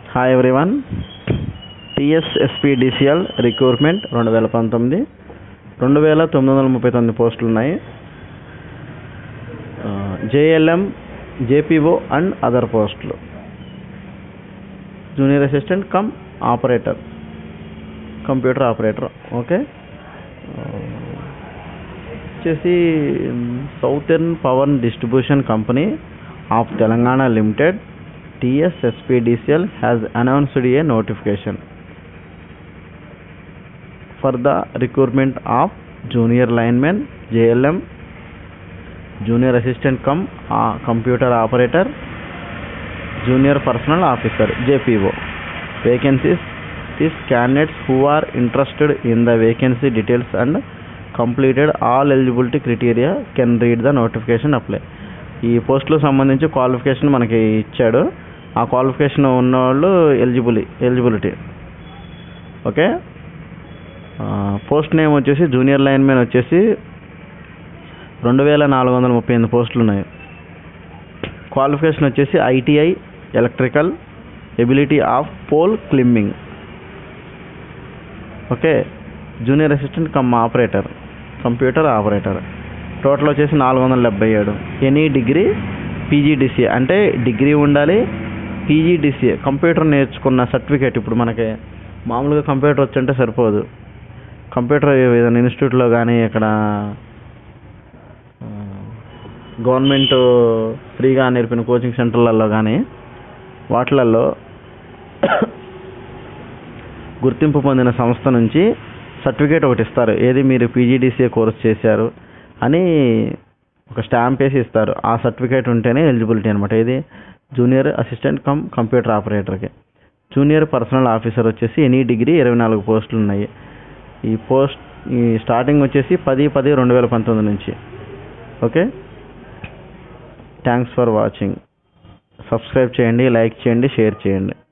Hi everyone టిఎస్ఎస్పిడిసిఎల్ recruitment రెండు వేల పంతొమ్మిది రెండు వేల తొమ్మిది వందల ముప్పై తొమ్మిది పోస్టులు ఉన్నాయి జేఎల్ఎం జేపీఓ అండ్ అదర్ పోస్టులు junior assistant cum operator computer operator okay వచ్చేసి southern power distribution company of Telangana limited TSSPDCL has announced a notification for the recruitment of junior lineman JLM, junior assistant cum uh, computer operator, junior personal officer JPO. Vacancies these candidates who are interested in the vacancy details and completed all eligibility criteria can read the notification apply. ఈ పోస్టులో సంబంధించి qualification మనకి ఇచ్చాడు ఆ qualification ఉన్నవాళ్ళు eligible eligibility okay post name వచ్చేసి junior lineman వచ్చేసి రెండు వేల నాలుగు వందల ముప్పై ఎనిమిది పోస్టులు ఉన్నాయి క్వాలిఫికేషన్ వచ్చేసి ITI electrical ability of pole climbing okay junior assistant cum operator computer operator total వచ్చేసి నాలుగు వందల డెబ్బై ఏడు ఎనీ డిగ్రీ పీజీడిసిఏ అంటే డిగ్రీ ఉండాలి పీజీడిసిఏ కంప్యూటర్ నేర్చుకున్న సర్టిఫికేట్ ఇప్పుడు మనకి మామూలుగా కంప్యూటర్ వచ్చంటే సరిపోదు కంప్యూటర్ ఏదైనా ఇన్స్టిట్యూట్లో కానీ ఇక్కడ గవర్నమెంట్ ఫ్రీగా నేర్పిన కోచింగ్ సెంటర్లలో కానీ వాటిలలో గుర్తింపు పొందిన సంస్థ నుంచి సర్టిఫికేట్ ఒకటి ఇస్తారు ఏది మీరు పీజీడీసీఏ కోర్స్ చేశారు అని ఒక స్టాంప్ వేసి ఇస్తారు ఆ సర్టిఫికేట్ ఉంటేనే ఎలిజిబిలిటీ అనమాట ఇది జూనియర్ అసిస్టెంట్ కమ్ కంప్యూటర్ ఆపరేటర్కి జూనియర్ పర్సనల్ ఆఫీసర్ వచ్చేసి ఎనీ డిగ్రీ ఇరవై నాలుగు పోస్టులు ఉన్నాయి ఈ పోస్ట్ ఈ స్టార్టింగ్ వచ్చేసి పది పది రెండు వేల పంతొమ్మిది నుంచి okay thanks for watching subscribe చేయండి లైక్ చేయండి షేర్ చేయండి